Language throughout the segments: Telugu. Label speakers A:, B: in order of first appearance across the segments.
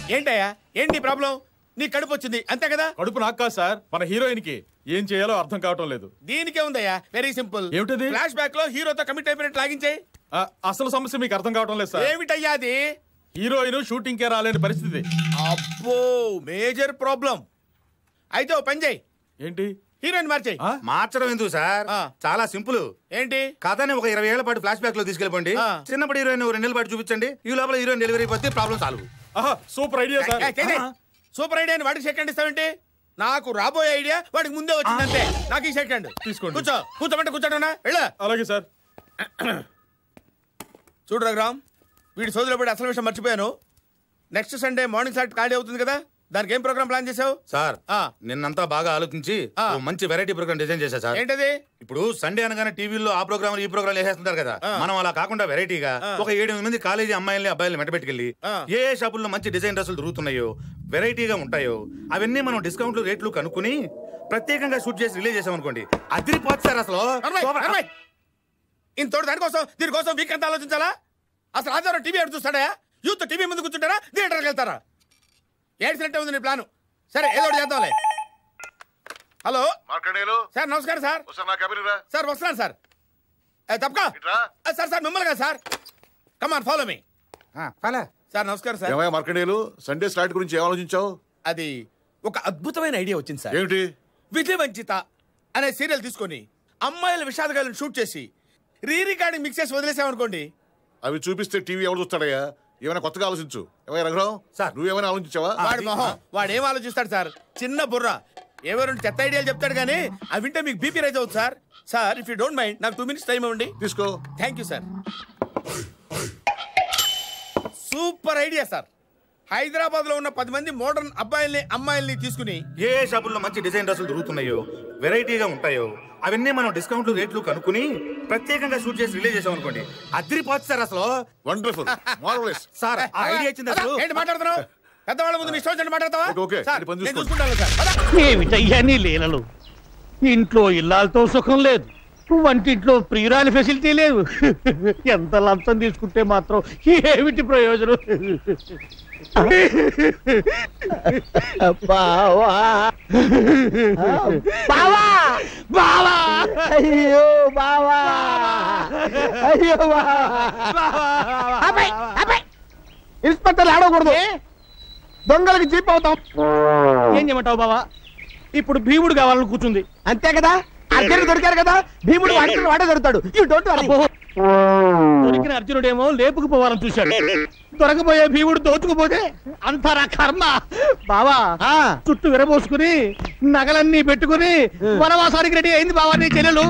A: ఏంటయ్యా ఏంటి ప్రాబ్లం నీ కడుపు వచ్చింది అంతే కదా
B: కడుపు నాకు కాదు సార్ మన హీరోయిన్ కి ఏం చేయాలో అర్థం కావటం లేదు
A: దీనికే ఉందయ్యా వెరీ సింపుల్
B: ఏమిటది?
A: ఫ్లాష్ బ్యాక్ లో హీరోతో కమిట్ అయిపోయినట్టు లాగించే
B: ఆ, అసలు సమస్య మీకు అర్థం కావటం లేదు సార్
A: ఏమిటయ్యా అది
B: హీరోయిన్ షూటింగ్ కే రాలేని పరిస్థితి
A: అబ్బో మేజర్ ప్రాబ్లం అయితే ఓ పని చేయి
B: ఏంటి
A: హీరోయిన్ మార్చేయి
B: ఆ?
C: మార్చడం ఎందుకు సార్
A: ఆ.
C: చాలా సింపుల్
A: ఏంటి
C: కథని ఒక ఇరవై ఏళ్ల పాటు ఫ్లాష్ బ్యాక్ లో తీసుకెళ్ళిపోండి
A: ఆ.
C: చిన్నప్పుడు హీరోయిన్ రెండు నెలల పాటు చూపించండి ఈ లోపల హీరోయిన్ డెలివరీ అయిపోతే ప్రాబ్లం సాల్వ్
B: ఆహా సూపర్ ఐడియా సార్
A: ఏయ్, చేయి, చేయి. సూపర్ ఐడియా అని వాడికి సెకండ్ ఇస్తావేంటి నాకు రాబోయే ఐడియా వాడికి ముందే వచ్చిందంటే నాకు ఈ సెకండ్
B: తీసుకోండి.
A: కూర్చో కూర్చోమంటే కూర్చోటనా వెళ్ళ
B: అలాగే సార్
A: చూడు రఘురామ్ వీడి సోదరులో పడి అసలు విషయం మర్చిపోయాను నెక్స్ట్ సండే మార్నింగ్ సాట్ ఖాళీ అవుతుంది కదా దానికి ఏం ప్రోగ్రామ్ ప్లాన్ చేసావు
C: సార్
A: ఆ.
C: నిన్నంతా బాగా ఆలోచించి
A: ఆ.
C: ఓ మంచి వెరైటీ ప్రోగ్రామ్ డిజైన్ చేశా సార్
A: ఏంటది
C: ఇప్పుడు సండే అనగానే టీవీలో ఆ ప్రోగ్రామ్ ఈ ప్రోగ్రామ్ వేసేస్తుంటారు కదా
A: ఆ.
C: మనం అలా కాకుండా వెరైటీగా
A: ఆ.
C: ఒక ఏడు మంది కాలేజీ అమ్మాయిల్ని అబ్బాయిల్ని మెట్టబెట్టుకెళ్ళి
A: ఆ.
C: ఏ ఏ షాపుల్లో మంచి డిజైన్ డ్రెస్సులు దొరుకుతున్నాయో వెరైటీగా ఉంటాయో అవన్నీ మనం డిస్కౌంట్లు రేట్లు కనుక్కుని ప్రత్యేకంగా షూట్ చేసి రిలీజ్ చేసాం అనుకోండి అదిరిపోతుంది సార్ అసలు
A: అరవై,
C: సూపర్.
A: అరవై. ఇంతోటి దానికోసం దీనికోసం వీక్ అంతా ఆలోచించాలా అసలు ఆధారం టీవీ ఎడు చూస్తాడా యూత్ టీవీ ముందు కూర్చుంటారా థియేటర్కి వెళ్తారా ఏడ్చినట్టే ఉంది నీ ప్లాను సరే ఏదో ఒకటి చేద్దాంలే హలో
D: మార్కండేయులు
A: సార్ నమస్కారం సార్
D: ఒకసారి నా కబిరి రా
A: సార్ వస్తున్నాను సార్ ఏ, తప్పకా
D: ఇట్రా
A: ఆ, సార్ సార్ మిమ్మల్ని కదా సార్ కమాన్ ఫాలో మీ
C: ఆ, పలా.
A: సార్ నమస్కారం సార్
D: ఏమయ్య మార్కండేయులు సండే స్లాట్ గురించి ఏం ఆలోచించావు
A: అది ఒక అద్భుతమైన ఐడియా వచ్చింది సార్
D: ఏమిటి
A: విజయ వంచిత అనే సీరియల్ తీసుకొని అమ్మాయిల విషాదగాలను షూట్ చేసి రీ రికార్డింగ్ మిక్స్ చేసి వదిలేసామనుకోండి
D: అవి చూపిస్తే టీవీ ఎవరు చూస్తాడయ్యా ఏమైనా కొత్తగా ఆలోచించు ఏమయ్య రఘురావు
C: సార్.
D: నువ్వేమైనా ఆలోచించావా
A: వాడి మొహం వాడు ఏం ఆలోచిస్తాడు సార్ చిన్న బుర్ర ఏవో రెండు చెత్త ఐడియాలు చెప్తాడు కానీ అవి వింటే మీకు బీపీ రైజ్ అవుతుంది sir sir if you don't mind నాకు టూ మినిట్స్ టైం ఇవ్వండి
D: తీసుకో
A: thank you sir super idea sir Hyderabad లో ఉన్న పది మంది మోడర్న్ అబ్బాయిల్ని అమ్మాయిల్ని తీసుకుని
C: ఏ ఏ షాపుల్లో మంచి డిజైన్ డ్రెస్సులు దొరుకుతున్నాయో వెరైటీగా ఉంటాయో అవన్నీ మనం డిస్కౌంట్లు రేట్లు కనుక్కుని ప్రత్యేకంగా షూట్ చేసి రిలీజ్ చేసాం అనుకోండి అదిరిపోతుంది సార్ అసలు
D: వండర్ఫుల్ మార్వలెస్
C: సార్ ఆ ఐడియా ఇచ్చింది అసలు
A: ఏంటి మాట్లాడుతున్నావు పెద్దవాళ్ళ ముందు నీ ఇష్టం వచ్చినట్టు మాట్లాడతావా
D: ఓకే, ఓకే.
A: సార్,
D: ఇది పని
A: నేను
D: చూసుకోండి.
A: చూసుకుంటాను సార్ పద.
E: ఏమిటయ్యా నీ లీలలు ఇంట్లో ఇల్లాలతో సుఖం లేదు వంటింట్లో ప్రియురాలి ఫెసిలిటీ లేదు ఎంత లంచం తీసుకుంటే మాత్రం ఏమిటి ప్రయోజనం బావా బావా బావా అయ్యో బావా అయ్యో ఇన్స్పెక్టర్ ఆడకూడదు దొంగలకి జీప్ అవుతాం ఏం చేయమంటావు బావా ఇప్పుడు భీముడు కావాలని కూర్చుంది
F: అంతే కదా అర్జునుడు దొరికారు కదా భీముడు వాడికి వాడే దొరుకుతాడు యూ డోంట్ వరీ
E: దొరికిన అర్జునుడేమో లేపుకుపోవాలని చూశాడు దొరకపోయే భీముడు దోచుకుపోతే అంతరా కర్మ బావా చుట్టూ విరబోసుకుని నగలన్నీ పెట్టుకుని వనవాసానికి రెడీ అయింది బావా నీ చెల్లెలు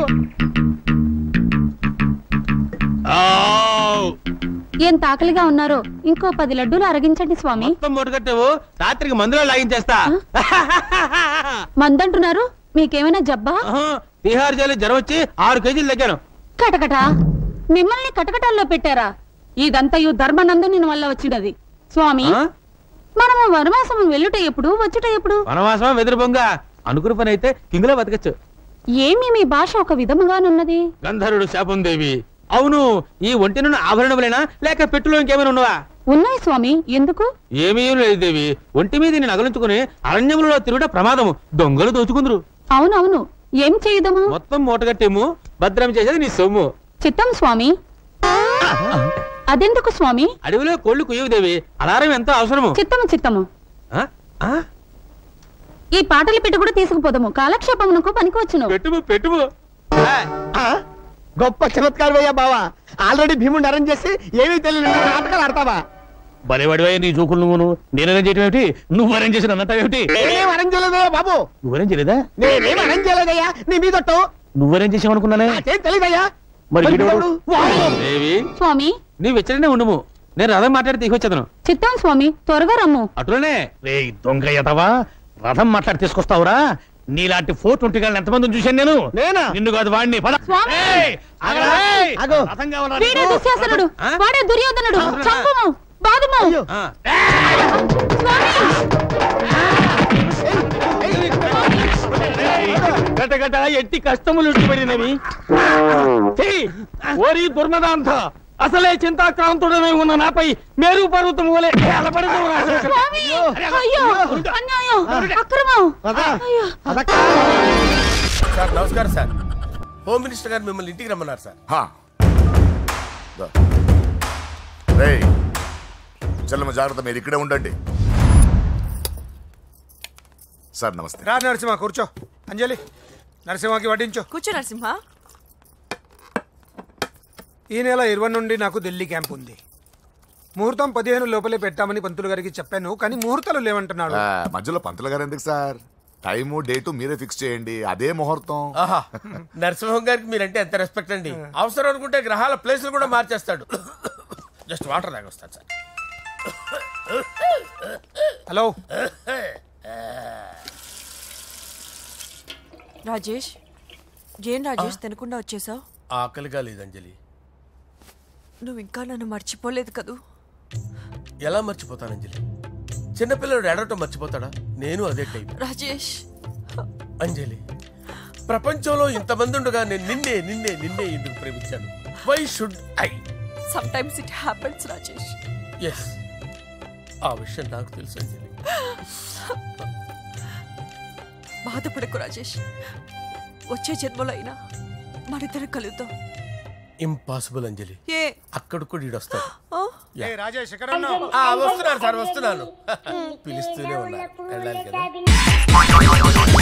G: ఎంత ఆకలిగా ఉన్నారో ఇంకో పది లడ్డూలు అరగించండి స్వామి
E: మొత్తం మూటగట్టేవు రాత్రికి మందులో లాగించేస్తా
G: మందంటున్నారు మీకేమైనా జబ్బా
E: ఆహా, బీహార్ జైలు జ్వరం వచ్చి ఆరు కేజీలు తగ్గాను
G: కటకట మిమ్మల్ని కటకటాల్లో పెట్టారా ఇదంతయు ధర్మనందుని వల్ల వచ్చినది స్వామి
E: ఆ?
G: మనము వనవాసము వెళ్ళుట ఎప్పుడు వచ్చుట ఎప్పుడు
E: వనవాసం వెదురు బొంగ అనుకున్న పని అయితే కింగులో బతకచ్చు
G: ఏమి మీ భాష ఒక విధముగానున్నది
E: గంధర్వుడు శాపం దేవి అవును ఈ ఒంటి నుండి ఆభరణములేనా లేక పెట్టులో ఇంకేమైనా ఉన్నవా
G: ఉన్నాయి స్వామి ఎందుకు
E: ఏమీ లేదు దేవి ఒంటి మీద నేను నగలించుకుని అరణ్యములలో తిరుగుట ప్రమాదము దొంగలు దోచుకుందరు
G: అవునవును ఏం చేయదము
E: మొత్తం మూటగట్టేము భద్రం చేసేది నీ సొమ్ము
G: చిత్తం స్వామి అదెందుకు స్వామి
E: అడవిలో కోళ్లు కుయ్యవు దేవి అలారం ఎంతో అవసరము
G: చిత్తము చిత్తము
E: ఆ? ఆ?
G: ఈ పాటలు పెట్టి కూడా తీసుకుపోదాము కాలక్షేపమునకు పనికివచ్చును
E: పెట్టుము పెట్టుము
F: గొప్ప చమత్కారం అయ్యా బావా ఆల్రెడీ భీముడిని అరేంజ్ చేసి ఏమీ తెలియని నాటకాలు ఆడతావా
E: బలేవాడివే నీ చూకులు నువ్వును నేనేం చేయటం ఏమిటి నువ్వు అరేంజ్ చేసిన అన్నట్టు
F: నేనేం అరేంజ్ చేయలేదయ్యా బాబు
E: నువ్వు అరేంజ్ చేయలేదా
F: నేనేం అరేంజ్ చేయలేదయ్యా నీ మీదొట్టు
E: నువ్వు అరేంజ్ చేసావు అనుకున్నానే
F: నాకేం తెలియదయ్యా
E: మరి
F: మరి
E: వీడెవడు?
F: వామ్మో!
E: దేవి
G: స్వామి
E: నీవు ఇచ్చడనే ఉండుము నేను రథం మాట్లాడి తీసుకొచ్చేదను
G: చిత్తం స్వామి త్వరగా రమ్ము
E: అటులోనే రే దొంగ ఎదవా రథం మాట్లాడి తీసుకొస్తావురా నీలాంటి ఫోర్ ట్వంటీ గారిని ఎంతమందిని చూశాను నేను
F: నేనా?
E: నిన్ను కాదు వాడిని పద.
G: స్వామి!
E: ఏయ్, ఆగరా, ఏయ్,
F: ఆగు.
E: రథం కావాలా
G: వీడే
E: నీకు?
G: దుశ్శాసనుడు
E: ఆ?
G: వాడే దుర్యోధనుడు
E: అవునా?
G: చంపుము బాదుము
F: అయ్యో.
E: ఆ. గట గట ఎట్టి కష్టములు పడినవి ఓరి దుర్మదాంత అసలే చింతాక్రాంతుడమై ఉన్న నాపై మేరు పర్వతం వలె నిలబడదు రాజశేఖర్.
G: అయ్యో అన్యాయం అక్రమం అయ్యో
A: సార్ నమస్కారం సార్ హోమ్ మినిస్టర్ గారు మిమ్మల్ని ఇంటికి రమ్మన్నారు సార్
D: హా. దా. రేయ్ చెల్లమ్మ జాగ్రత్త మీరు ఇక్కడే ఉండండి సార్ నమస్తే
H: రా నరసింహ కూర్చో అంజలి నరసింహకి వడ్డించు
I: కూర్చో నరసింహ
H: ఈ నెల ఇరవై నుండి నాకు ఢిల్లీ క్యాంప్ ఉంది ముహూర్తం పదిహేను లోపలే పెట్టామని పంతులు గారికి చెప్పాను కానీ ముహూర్తాలు లేవంటున్నాడు
D: ఆ, మధ్యలో పంతుల గారు ఎందుకు సార్ టైము డేటు మీరే ఫిక్స్ చేయండి అదే ముహూర్తం
A: ఆహా నరసింహం గారికి మీరంటే ఎంత రెస్పెక్ట్ అండి అవసరం అనుకుంటే గ్రహాల ప్లేసులు కూడా మార్చేస్తాడు జస్ట్ వాటర్ తాగొస్తాను సార్
H: హలో
I: రాజేష్ ఏం రాజేష్ తినకుండా వచ్చేసావు
A: ఆకలిగా లేదు అంజలి
I: నువ్వు ఇంకా నన్ను మర్చిపోలేదు కదూ
A: ఎలా మర్చిపోతాను అంజలి చిన్నపిల్లడు ఏడవటం మర్చిపోతాడా నేను అదే టైప్
I: రాజేష్
A: అంజలి ప్రపంచంలో ఇంతమంది ఉండగా నేను నిన్నే నిన్నే నిన్నే ఎందుకు ప్రేమించాను why should I
I: sometimes it happens Rajesh
A: yes ఆ విషయం నాకు తెలుసు అంజలి
I: బాధపడకు రాజేష్ వచ్చే జన్మలో అయినా మనిద్దరం కలుద్దాం
A: ఇంపాసిబుల్ అంజలి
I: ఏ
A: అక్కడ కూడా ఈడు వస్తాడు
I: ఆ?
H: ఏ రాజేష్ ఎక్కడ ఉన్నావు
A: ఆ, వస్తున్నాను సార్ వస్తున్నాను పిలుస్తూనే ఉన్నారు వెళ్ళాలి కదా